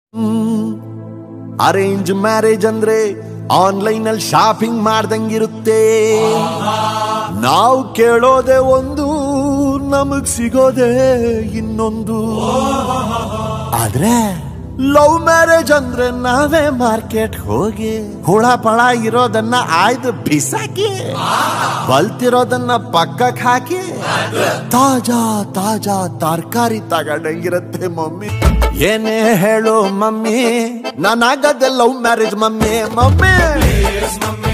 arrange marriage ಅಂದ್ರೆ online ಅಲ್ಲಿ shopping ಮಾಡ್ದಂಗಿರುತ್ತೆ ನಾವು ಕೇಳೋದೆ ಒಂದು ನಮಗ್ ಸಿಗೋದೆ ಇನ್ನೊಂದು ಆದ್ರೆ ಲವ್ ಮ್ಯಾರೇಜ್ ಅಂದ್ರೆ ನಾವೇ ಮಾರ್ಕೆಟ್ ಹೋಗಿ ಹುಳ ಪಳ ಇರೋದನ್ನ ಆಯ್ದು ಬಿಸಾಕಿ ಬಲ್ತಿರೋದನ್ನ ಪಕ್ಕಕ್ ಹಾಕಿ ತಾಜಾ ತಾಜಾ ತರಕಾರಿ ತಗೊಂಡಂಗಿರತ್ತೆ ಮಮ್ಮಿ ಏನೇ ಹೇಳು ಮಮ್ಮಿ ನಾನಾಗದೆ ಲವ್ ಮ್ಯಾರೇಜ್ ಮಮ್ಮಿ ಮಮ್ಮಿ